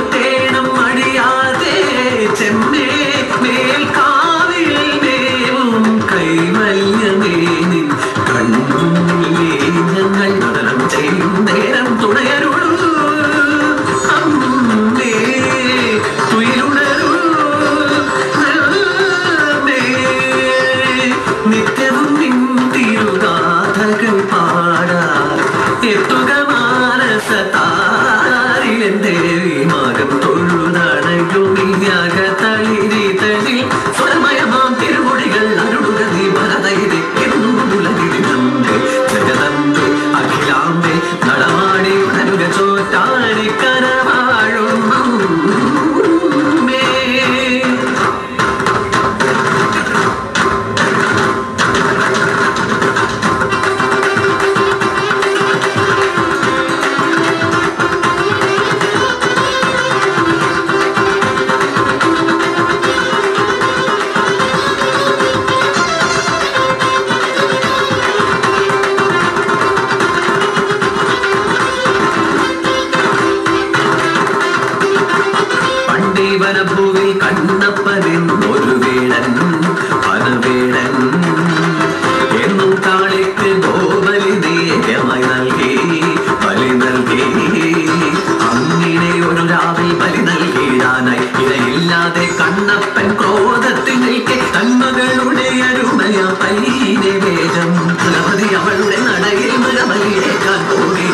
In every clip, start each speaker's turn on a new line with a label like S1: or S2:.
S1: തീർത്തേണം മടിയാതെ ചെമ്മേ മേൽക്കാവിൽ മേവും കൈവല്യമേ നിൻ കണ്ണുള്ളിലേ ഞങ്ങൾ നടനം ചെയ്യും നേരം തുണയരുളൂ അമ്മേ തുയിലുണരൂ അമ്മേ നിത്യവും നിൻ തിരുഗാഥകൾ പാടാ എത്തുക മാനസ താരിലെന്റെ മകം തൊഴുതണയുമിയകതളിരിതളിൽ സ്വരമയമാം തിരുമൊഴികൾ അരുളുക നീ ഭരതയിലെ എന്നും ഉലകിരിനമ്പേ ജഗതമ്പേ അഖിലാമ്പേ നടമാടി ഉണരുക ചോറ്റാടി കരവാഴും അമ്മേ. പണ്ടീവനഭൂവിൽ കണ്ണപ്പനിൻ ഒരു വേടൻ പനവേടൻ എന്നും കാളിക്ക് ഗോബലി നേയമായി നൽകി ബലി നൽകി അങ്ങനെ ഒരു രാവിൽ ബലി നൽകിയിടാനായി ഇരയില്ലാതെ കണ്ണപ്പൻ ക്രോധത്തിൽ നിൽക്കെ തന്മകളുടെ അരുമയ പൈനെ വേഗം ഗണപതി അവളുടെ നടയിൽ മൃഗബലിയേക്കാൻ പോകെ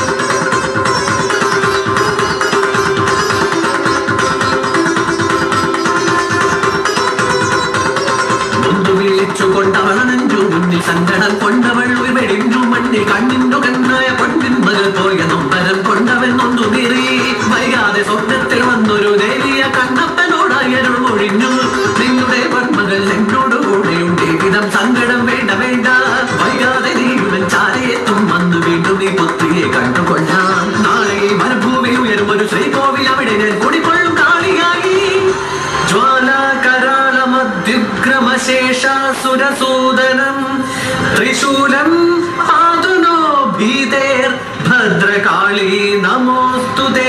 S1: നൊന്തു വിളിച്ചുകൊണ്ടവൾ നെഞ്ചു മുന്നിൽ സങ്കടം കൊണ്ടവൾ വെടിഞ്ഞു മണ്ണിൽ കണ്ണിന്നു കണ്ണായ പൊന്നിൻ മകൾ പോയ നൊമ്പരം കൊണ്ടവൻ നൊന്തു നീറി വൈകാതെ സ്വപ്നത്തിൽ വന്നൊരു ദേവിയ കണ്ണപ്പനോടായി അരുൾ മൊഴിഞ്ഞു നിങ്ങളുടെ പൊന്മകൾ എന്നോട് കൂടെയുണ്ട് വിധം സങ്കടം വേണ്ട വേണ്ട വൈകാതെ നീ ഇവൻ ചാരയെത്തും വന്നു വീണ്ടും നീ പുത്രിയെ കണ്ടുകൊള്ളാം നാളെ ഈ മരുഭൂമിയിൽ ഉയരും ഒരു ശ്രീകോവിൽ അവിടെ ഞാൻ കുടികൊള്ളും കാളിയായി ज्वालाकरालमद्युग्रमशेषासुरसूदनं त्रिशूलं पादुनो भीतेर्भद्रकाली नमोऽस्तु ते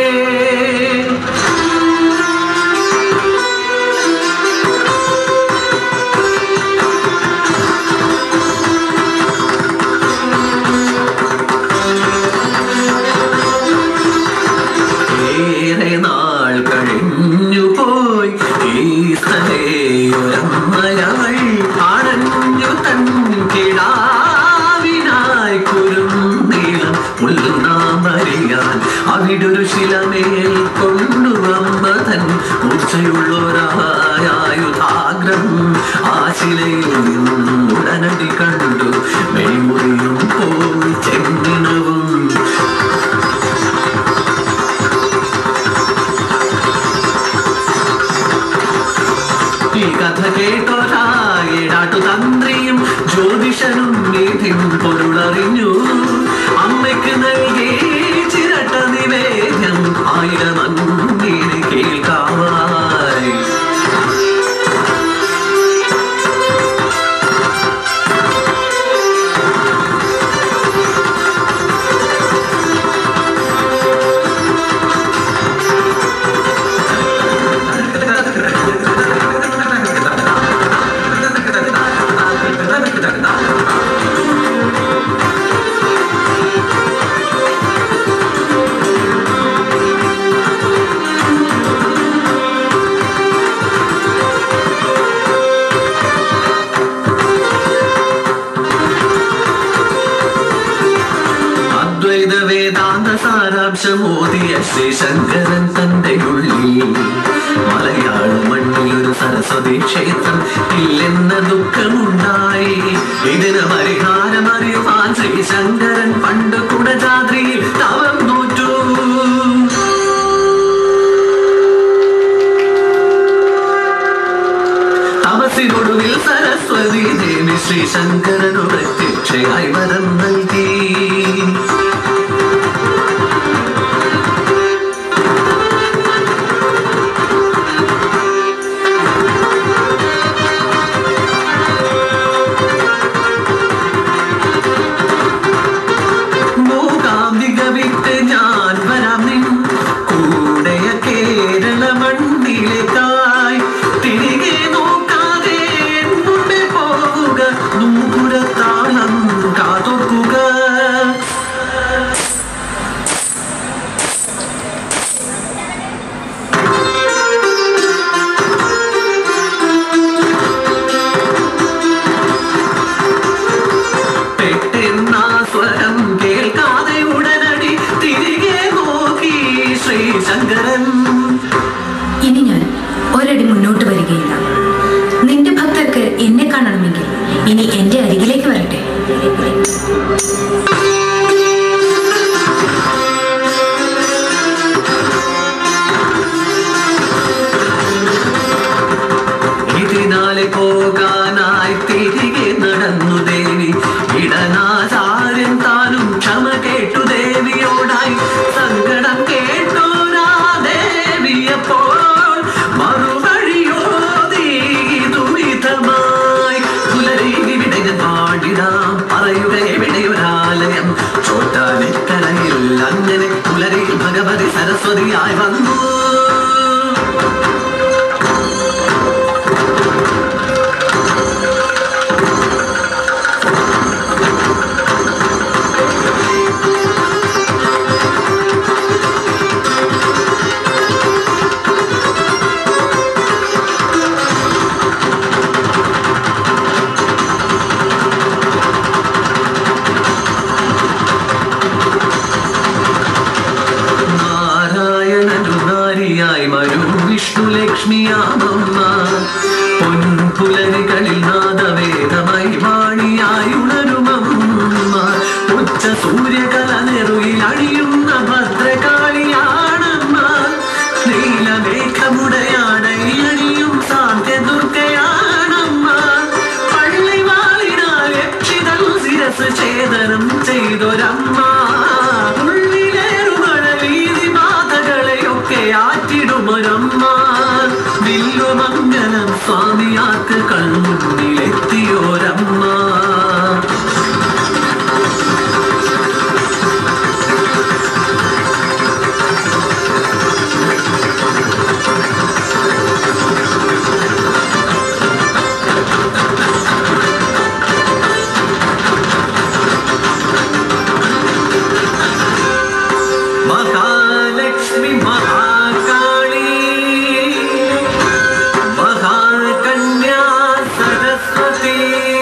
S1: ഏറെ നാൾ കഴിഞ്ഞു പോയി ഈ സ്ഥലമയവൾ അണഞ്ഞു തൻ കിടാവിനായി കുരുന്നീളം ഉൾനാമറിയാൻ അവിടൊരു ശിലമേൽ കൊണ്ടുവമ്പതൻ മൂർച്ചയുള്ളൊരായുധാഗ്രം ആ ശിലയിൽ നിന്നും ഉടനടി കണ്ടു മെയ്മുറിയും പോയി ചെമ്മിനവും ഈ കഥ കേട്ടൊരായിടാട്ടു തന്ത്രിയും ജ്യോതിഷനും നീതിയും പൊരുളറിഞ്ഞു അമ്മയ്ക്ക് നൽകി ചിരട്ട നിവേദ്യം ആയിരം അങ്ങിനെ കേൾക്കാവായി അദ്വൈത വേദാന്ത സാരാംശമോദിയ ശ്രീ ശങ്കരൻ തന്റെ ഉള്ളിൽ മലയാള മണ്ണിൽ ഒരു സരസ്വതി ക്ഷേത്രം ഇല്ലെന്ന ദുഃഖമുണ്ടായി ഇതിന് പരിഹാരം അറിയുവാൻ ശ്രീ ശങ്കരൻ പണ്ട് കുടജാദ്രിയിൽ തവം നോറ്റു തപസിനൊടുവിൽ സരസ്വതി ദേവി ശ്രീ ശങ്കരനു പ്രത്യക്ഷയായി വരം നൽകി മൂകാംബിക വിട്ട് ഞാൻ വരാം നിൻ കൂടെയെത്താൻ ശങ്കരൻ
S2: ഇനി ഞാൻ ഒരടി മുന്നോട്ട് വരികയില്ല നിന്റെ ഭക്തർക്ക് എന്നെ കാണണമെങ്കിൽ ഇനി എന്റെ അരികിലേക്ക് വരട്ടെ
S1: ഇതിനാലെ പോകാനായി തിരികെ നടന്നു ദേവി ഇടനാചാര്യൻ താനും ക്ഷമ കേട്ടു ദേവിയോടായി സങ്കടം കേട്ടോരാ ദേവിയപ്പോൾ മറുവഴിയോതി ദുരിതമായി പുലരി വിടയൻ പാടിടാം പറയുക എവിടെയൊരാലയം ചോട്ടാനിക്കരയിൽ അങ്ങനെ പുലരി ഭഗവതി സരസ്വതിയായി വന്നു നാരായണനു നാരിയായി വരും വിഷ്ണു ലക്ഷ്മിയാമമ്മ പൊൻപുലരികളിൽ നാദവേദമായി വാണിയായി ഉണരുമമ്മ ഉച്ച സൂര്യകല നെറുയിൽ അണിയുന്ന ഭദ്രകാളിയാണമ്മ നീലമേഘമുടയാടൈ അണിയും സാന്ത്യ ദുർഗയാണമ്മ പള്ളിവാളിനാൽ യക്ഷിതൽ ശിരസ് ഛേദനം ചെയ്തൊരമ്മ ഉള്ളിലേറുമഴ വീതി മാതകളെയൊക്കെ ആറ്റിടുമൊരമ്മ വില്ലുമംഗലം സ്വാമിയാക്ക് കൺമുന്നിലെത്തിയോരമ്മ മഹാലക്ഷ്മി മഹാകാളി മഹാകന്യാ സരസ്വതി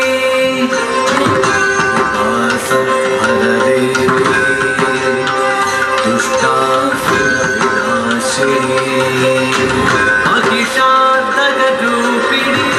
S1: വാസഹരദേവി ദുഷ്ടാസുരവിനാശിനി മഹിഷാതകരൂപിണി